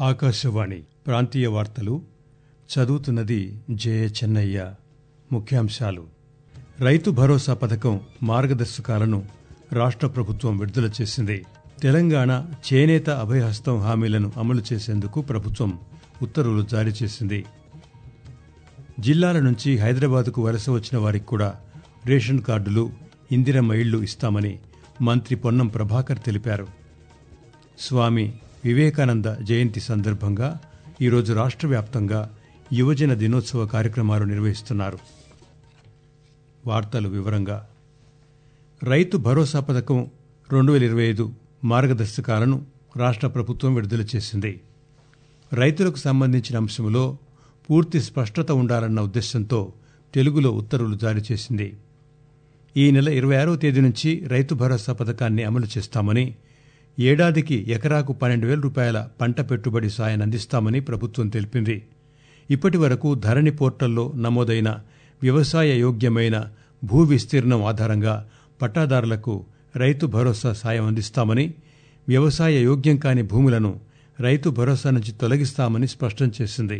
ఆకాశవాణి ప్రాంతీయ వార్తలు చదువుతున్నది జయ చెన్నయ్య ముఖ్యాంశాలు రైతు భరోసా పథకం మార్గదర్శకాలను రాష్ట్ర ప్రభుత్వం విడుదల చేసింది తెలంగాణ చేనేత అభయహస్తం హామీలను అమలు చేసేందుకు ప్రభుత్వం ఉత్తర్వులు జారీ చేసింది జిల్లాల నుంచి హైదరాబాద్కు వలస వచ్చిన వారికి కూడా రేషన్ కార్డులు ఇందిరమ్మ ఇళ్లు ఇస్తామని మంత్రి పొన్నం ప్రభాకర్ తెలిపారు స్వామి వివేకానంద జయంతి సందర్భంగా ఈరోజు రాష్ట్ర వ్యాప్తంగా యువజన దినోత్సవ కార్యక్రమాలు నిర్వహిస్తున్నారు వార్తలు వివరంగా రైతు భరోసా పథకం రెండు వేల ఇరవై ఐదు మార్గదర్శకాలను రాష్ట్ర ప్రభుత్వం విడుదల చేసింది రైతులకు సంబంధించిన అంశంలో పూర్తి స్పష్టత ఉండాలన్న ఉద్దేశంతో తెలుగులో ఉత్తర్వులు జారీ చేసింది ఈ నెల ఇరవై ఆరవ తేదీ నుంచి రైతు భరోసా పథకాన్ని అమలు చేస్తామని ఏడాదికి ఎకరాకు పన్నెండు వేల రూపాయల పంట పెట్టుబడి సాయాన్ని అందిస్తామని ప్రభుత్వం తెలిపింది ఇప్పటి వరకు ధరణి పోర్టల్లో నమోదైన వ్యవసాయ యోగ్యమైన భూ విస్తీర్ణం ఆధారంగా పట్టాదారులకు రైతు భరోసా సాయం అందిస్తామని వ్యవసాయ యోగ్యం కాని భూములను రైతు భరోసా నుంచి తొలగిస్తామని స్పష్టం చేసింది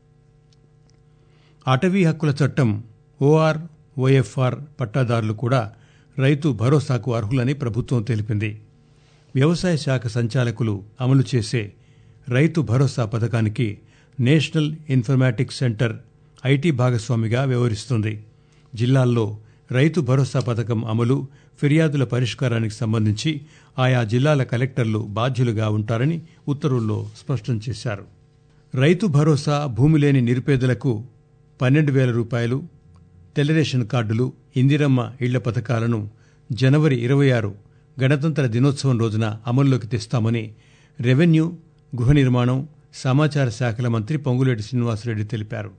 అటవీ హక్కుల చట్టం ఓఆర్ ఓఎఫ్ఆర్ పట్టాదారులు కూడా రైతు భరోసాకు అర్హులని ప్రభుత్వం తెలిపింది వ్యవసాయ శాఖ సంచాలకులు అమలు చేసే రైతు భరోసా పథకానికి నేషనల్ ఇన్ఫర్మాటిక్స్ సెంటర్ ఐటీ భాగస్వామిగా వ్యవహరిస్తుంది జిల్లాల్లో రైతు భరోసా పథకం అమలు ఫిర్యాదుల పరిష్కారానికి సంబంధించి ఆయా జిల్లాల కలెక్టర్లు బాధ్యులుగా ఉంటారని ఉత్తర్వుల్లో స్పష్టం చేశారు రైతు భరోసా భూమి లేని నిరుపేదలకు పన్నెండు వేల రూపాయలు తెల్ల రేషన్ కార్డులు ఇందిరమ్మ ఇళ్ల పథకాలను జనవరి ఇరవై ఆరు గణతంత్ర దినోత్సవం రోజున అమల్లోకి తెస్తామని రెవెన్యూ గృహ నిర్మాణం సమాచార శాఖల మంత్రి పొంగులేటి శ్రీనివాసరెడ్డి తెలిపారు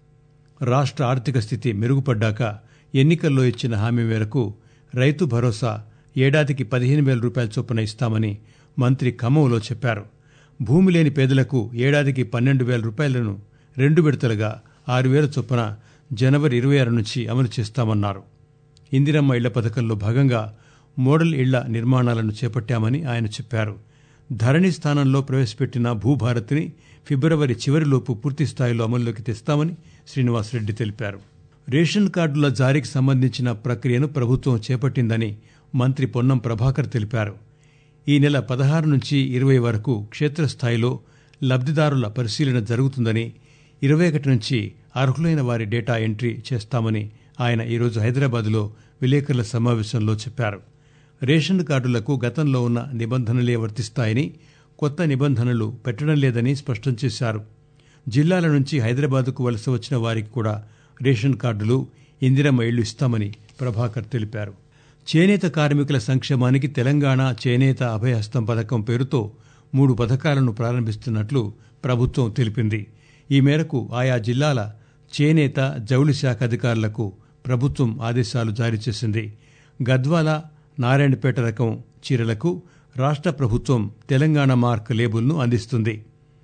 రాష్ట్ర ఆర్థిక స్థితి మెరుగుపడ్డాక ఎన్నికల్లో ఇచ్చిన హామీ మేరకు రైతు భరోసా ఏడాదికి పదిహేను వేల రూపాయల చొప్పున ఇస్తామని మంత్రి ఖమ్మంలో చెప్పారు భూమి లేని పేదలకు ఏడాదికి పన్నెండు వేల రూపాయలను రెండు విడతలుగా ఆరు వేల చొప్పున జనవరి ఇరవై ఆరు నుంచి అమలు చేస్తామన్నారు ఇందిరమ్మ ఇళ్ల పథకంలో భాగంగా మోడల్ ఇళ్ల నిర్మాణాలను చేపట్టామని ఆయన చెప్పారు ధరణి స్థానంలో ప్రవేశపెట్టిన భూభారతిని ఫిబ్రవరి చివరిలోపు పూర్తి స్థాయిలో అమల్లోకి తెస్తామని శ్రీనివాసరెడ్డి తెలిపారు రేషన్ కార్డుల జారీకి సంబంధించిన ప్రక్రియను ప్రభుత్వం చేపట్టిందని మంత్రి పొన్నం ప్రభాకర్ తెలిపారు ఈ నెల పదహారు నుంచి ఇరవై వరకు క్షేత్రస్థాయిలో లబ్దిదారుల పరిశీలన జరుగుతుందని ఇరవై ఒకటి నుంచి అర్హులైన వారి డేటా ఎంట్రీ చేస్తామని ఆయన ఈరోజు హైదరాబాద్లో విలేకరుల సమావేశంలో చెప్పారు రేషన్ కార్డులకు గతంలో ఉన్న నిబంధనలే వర్తిస్తాయని కొత్త నిబంధనలు పెట్టడం లేదని స్పష్టం చేశారు జిల్లాల నుంచి హైదరాబాద్కు వలస వచ్చిన వారికి కూడా రేషన్ కార్డులు ఇందిరమ్మ ఇళ్లు ఇస్తామని ప్రభాకర్ తెలిపారు చేనేత కార్మికుల సంక్షేమానికి తెలంగాణ చేనేత అభయహస్తం పథకం పేరుతో మూడు పథకాలను ప్రారంభిస్తున్నట్లు ప్రభుత్వం తెలిపింది ఈ మేరకు ఆయా జిల్లాల చేనేత జౌళి శాఖ అధికారులకు ప్రభుత్వం ఆదేశాలు జారీ చేసింది గద్వాల నారాయణపేట రకం చీరలకు రాష్ట్ర ప్రభుత్వం తెలంగాణ మార్క్ లేబుల్ను అందిస్తుంది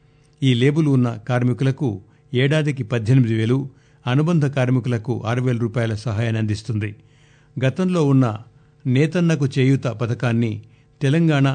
ఈ లేబుల్ ఉన్న కార్మికులకు ఏడాదికి పద్దెనిమిది వేలు అనుబంధ కార్మికులకు ఆరు వేల రూపాయల సహాయాన్ని అందిస్తుంది గతంలో ఉన్న నేతన్నకు చేయూత పథకాన్ని తెలంగాణ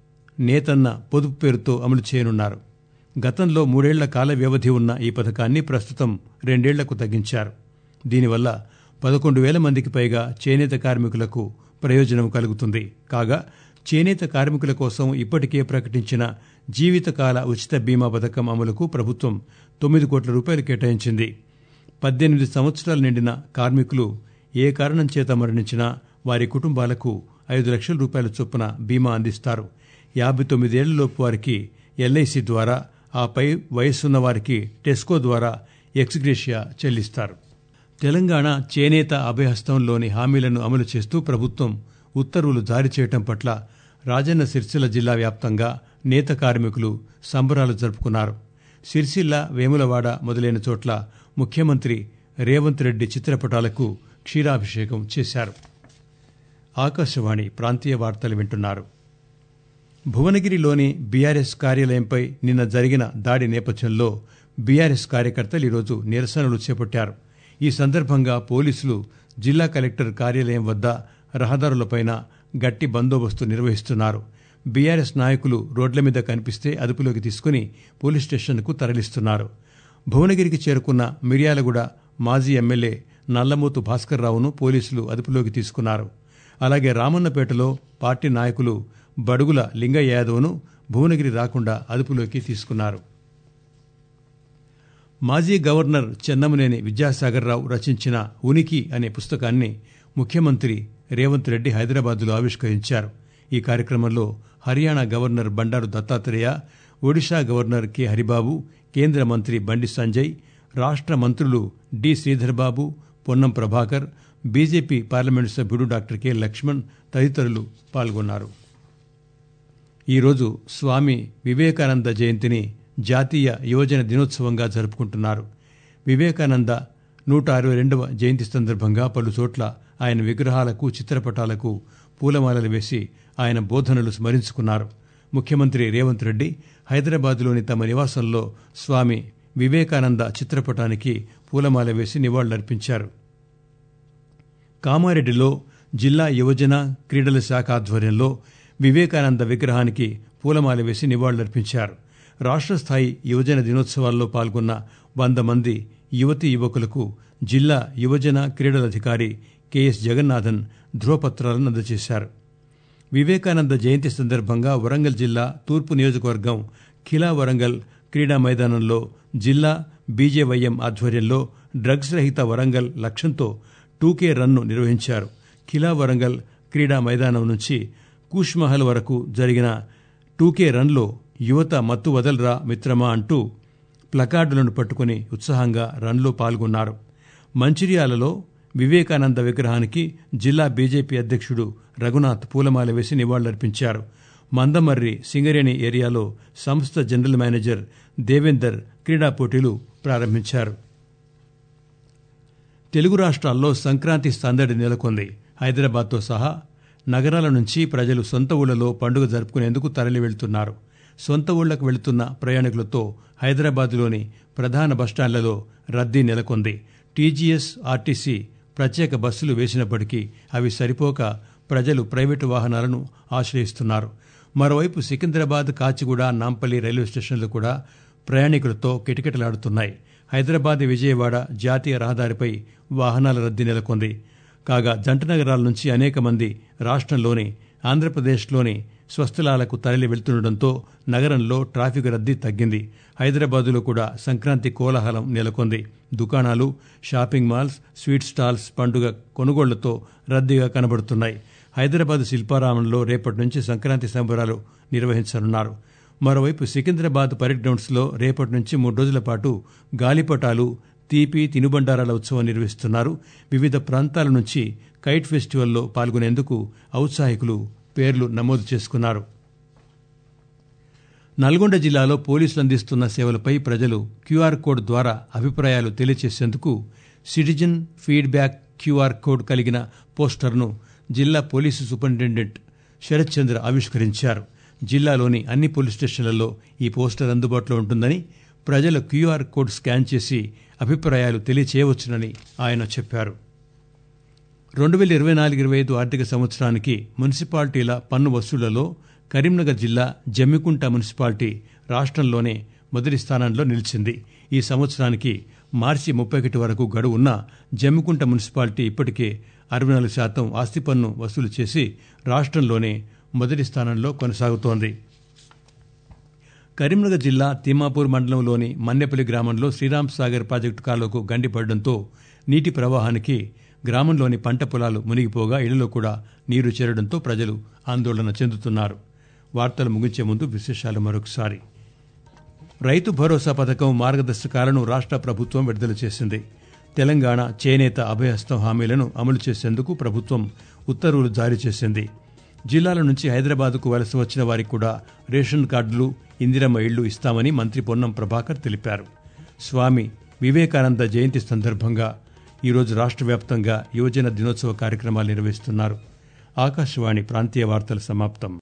నేతన్న పొదుపు పేరుతో అమలు చేయనున్నారు గతంలో మూడేళ్ల కాల వ్యవధి ఉన్న ఈ పథకాన్ని ప్రస్తుతం రెండేళ్లకు తగ్గించారు దీనివల్ల పదకొండు వేల మందికి పైగా చేనేత కార్మికులకు ప్రయోజనం కలుగుతుంది కాగా చేనేత కార్మికుల కోసం ఇప్పటికే ప్రకటించిన జీవితకాల ఉచిత బీమా పథకం అమలుకు ప్రభుత్వం తొమ్మిది కోట్ల రూపాయలు కేటాయించింది పద్దెనిమిది సంవత్సరాలు నిండిన కార్మికులు ఏ కారణం చేత మరణించినా వారి కుటుంబాలకు ఐదు లక్షల రూపాయల చొప్పున బీమా అందిస్తారు యాభై తొమ్మిదేళ్లలోపు వారికి ఎల్ఐసి ద్వారా ఆపై వయస్సున్న వారికి టెస్కో ద్వారా ఎక్స్గ్రేషియా చెల్లిస్తారు తెలంగాణ చేనేత అభయహస్తంలోని హామీలను అమలు చేస్తూ ప్రభుత్వం ఉత్తర్వులు జారీ చేయడం పట్ల రాజన్న సిరిసిల్ల జిల్లా వ్యాప్తంగా నేత కార్మికులు సంబరాలు జరుపుకున్నారు సిరిసిల్ల వేములవాడ మొదలైన చోట్ల ముఖ్యమంత్రి రేవంత్ రెడ్డి చిత్రపటాలకు క్షీరాభిషేకం చేశారు ఆకాశవాణి ప్రాంతీయ వార్తలు వింటున్నారు భువనగిరిలోని బీఆర్ఎస్ కార్యాలయంపై నిన్న జరిగిన దాడి నేపథ్యంలో బీఆర్ఎస్ కార్యకర్తలు ఈరోజు నిరసనలు చేపట్టారు ఈ సందర్భంగా పోలీసులు జిల్లా కలెక్టర్ కార్యాలయం వద్ద రహదారులపైన గట్టి బందోబస్తు నిర్వహిస్తున్నారు బీఆర్ఎస్ నాయకులు రోడ్ల మీద కనిపిస్తే అదుపులోకి తీసుకుని పోలీస్ స్టేషన్కు తరలిస్తున్నారు భువనగిరికి చేరుకున్న మిర్యాలగూడ మాజీ ఎమ్మెల్యే నల్లమూతు భాస్కర్ రావును పోలీసులు అదుపులోకి తీసుకున్నారు అలాగే రామన్నపేటలో పార్టీ నాయకులు బడుగుల లింగయ్య యాదవ్ను భువనగిరి రాకుండా అదుపులోకి తీసుకున్నారు మాజీ గవర్నర్ చెన్నమనేని విద్యాసాగర్ రావు రచించిన ఉనికి అనే పుస్తకాన్ని ముఖ్యమంత్రి రేవంత్ రెడ్డి హైదరాబాద్లో ఆవిష్కరించారు ఈ కార్యక్రమంలో Haryana governor Bandaru Dattatreya Odisha governor K Haribabu కేంద్ర మంత్రి బండి సంజయ్ రాష్ట మంత్రులు D Sridharbabu Ponnam Prabhakar BJP parliament సభ్యుడు డాక్టర్ కె లక్ష్మణ్ తదితరులు పాల్గొన్నారు ఈరోజు స్వామి వివేకానంద జయంతిని జాతీయ యువజన దినోత్సవంగా జరుపుకుంటున్నారు వివేకానంద నూట అరవై రెండవ జయంతి సందర్భంగా పలు చోట్ల ఆయన విగ్రహాలకు చిత్రపటాలకు పూలమాలలు వేసి ఆయన బోధనలు స్మరించుకున్నారు ముఖ్యమంత్రి రేవంత్ రెడ్డి హైదరాబాద్లోని తమ నివాసంలో స్వామి వివేకానంద చిత్రపటానికి పూలమాల వేసి నివాళులర్పించారు కామారెడ్డిలో జిల్లా యువజన క్రీడల శాఖ ఆధ్వర్యంలో వివేకానంద విగ్రహానికి పూలమాల వేసి నివాళులర్పించారు రాష్ట్ర స్థాయి యువజన దినోత్సవాల్లో పాల్గొన్న వంద మంది యువతీ యువకులకు జిల్లా యువజన క్రీడల అధికారి కెఎస్ జగన్నాథన్ ధ్రువపత్రాలను అందజేశారు వివేకానంద జయంతి సందర్భంగా వరంగల్ జిల్లా తూర్పు నియోజకవర్గం ఖిలా వరంగల్ క్రీడా మైదానంలో జిల్లా బీజేవైఎం ఆధ్వర్యంలో డ్రగ్స్ రహిత వరంగల్ లక్ష్యంతో టూకే రన్ను నిర్వహించారు ఖిలా వరంగల్ క్రీడా మైదానం నుంచి కూష్మహల్ వరకు జరిగిన టూకే రన్లో యువత మత్తు వదలరా మిత్రమా అంటూ ప్లకార్డులను పట్టుకుని ఉత్సాహంగా రన్లో పాల్గొన్నారు మంచిర్యాలలో వివేకానంద విగ్రహానికి జిల్లా బీజేపీ అధ్యక్షుడు రఘునాథ్ పూలమాల వేసి నివాళులర్పించారు మందమర్రి సింగరేణి ఏరియాలో సంస్థ జనరల్ మేనేజర్ దేవేందర్ క్రీడా పోటీలు ప్రారంభించారు తెలుగు రాష్ట్రాల్లో సంక్రాంతి సందడి నెలకొంది హైదరాబాద్తో సహా నగరాల నుంచి ప్రజలు సొంత ఊళ్లలో పండుగ జరుపుకునేందుకు తరలి వెళ్తున్నారు సొంత ఊళ్లకు వెళుతున్న ప్రయాణికులతో హైదరాబాద్లోని ప్రధాన బస్టాండ్లలో రద్దీ నెలకొంది టీజీఎస్ ఆర్టీసీ ప్రత్యేక బస్సులు వేసినప్పటికీ అవి సరిపోక ప్రజలు ప్రైవేటు వాహనాలను ఆశ్రయిస్తున్నారు మరోవైపు సికింద్రాబాద్ కాచిగూడ నాంపల్లి రైల్వే స్టేషన్లు కూడా ప్రయాణికులతో కిటకిటలాడుతున్నాయి హైదరాబాద్ విజయవాడ జాతీయ రహదారిపై వాహనాల రద్దీ నెలకొంది కాగా జంట నగరాల నుంచి అనేక మంది రాష్ట్రంలోని ఆంధ్రప్రదేశ్లోని స్వస్థలాలకు తరలి వెళ్తుండటంతో నగరంలో ట్రాఫిక్ రద్దీ తగ్గింది హైదరాబాదులో కూడా సంక్రాంతి కోలాహలం నెలకొంది దుకాణాలు షాపింగ్ మాల్స్ స్వీట్ స్టాల్స్ పండుగ కొనుగోళ్లతో రద్దీగా కనబడుతున్నాయి హైదరాబాద్ శిల్పారామంలో రేపటి నుంచి సంక్రాంతి సంబరాలు నిర్వహించనున్నారు మరోవైపు సికింద్రాబాద్ పరేడ్ గ్రౌండ్స్లో రేపటి నుంచి మూడు రోజుల పాటు గాలిపటాలు తీపి తినుబండారాల ఉత్సవం నిర్వహిస్తున్నారు వివిధ ప్రాంతాల నుంచి కైట్ ఫెస్టివల్లో పాల్గొనేందుకు ఔత్సాహికులు పేర్లు నమోదు చేసుకున్నారు నల్గొండ జిల్లాలో పోలీసులు అందిస్తున్న సేవలపై ప్రజలు క్యూఆర్ కోడ్ ద్వారా అభిప్రాయాలు తెలియజేసేందుకు సిటిజన్ ఫీడ్బ్యాక్ క్యూఆర్ కోడ్ కలిగిన పోస్టర్ను జిల్లా పోలీసు సూపరింటెండెంట్ శరత్ చంద్ర ఆవిష్కరించారు జిల్లాలోని అన్ని పోలీస్ స్టేషన్లలో ఈ పోస్టర్ అందుబాటులో ఉంటుందని ప్రజలు క్యూఆర్ కోడ్ స్కాన్ చేసి అభిప్రాయాలు తెలియచేయవచ్చునని ఆయన చెప్పారు రెండు వేల ఇరవై నాలుగు ఇరవై ఐదు ఆర్థిక సంవత్సరానికి మున్సిపాలిటీల పన్ను వసూళ్లలో కరీంనగర్ జిల్లా జమ్మికుంట మున్సిపాలిటీ రాష్ట్రంలోనే మొదటి స్థానంలో నిలిచింది ఈ సంవత్సరానికి మార్చి ముప్పై ఒకటి వరకు గడువు ఉన్న జమ్మికుంట మున్సిపాలిటీ ఇప్పటికే అరవై నాలుగు శాతం ఆస్తి పన్ను వసూలు చేసి రాష్ట్రంలోనే మొదటి స్థానంలో కొనసాగుతోంది కరీంనగర్ జిల్లా తిమ్మాపూర్ మండలంలోని మన్నెపల్లి గ్రామంలో శ్రీరామ్ సాగర్ ప్రాజెక్టు కాలువకు గండిపడడంతో నీటి ప్రవాహానికి గ్రామంలోని పంట పొలాలు మునిగిపోగా ఇళ్లలో కూడా నీరు చేరడంతో ప్రజలు ఆందోళన చెందుతున్నారు వార్తలు ముగించే ముందు విశేషాలు మరొకసారి రైతు భరోసా పథకం మార్గదర్శకాలను రాష్ట్ర ప్రభుత్వం విడుదల చేసింది తెలంగాణ చేనేత అభయహస్తం హామీలను అమలు చేసేందుకు ప్రభుత్వం ఉత్తర్వులు జారీ చేసింది జిల్లాల నుంచి హైదరాబాద్కు వలస వచ్చిన వారికి కూడా రేషన్ కార్డులు ఇందిరమ్మ ఇళ్లు ఇస్తామని మంత్రి పొన్నం ప్రభాకర్ తెలిపారు స్వామి వివేకానంద జయంతి సందర్భంగా ఈరోజు రాష్ట్ర వ్యాప్తంగా యువజన దినోత్సవ కార్యక్రమాలు నిర్వహిస్తున్నారు ఆకాశవాణి ప్రాంతీయ వార్తలు సమాప్తం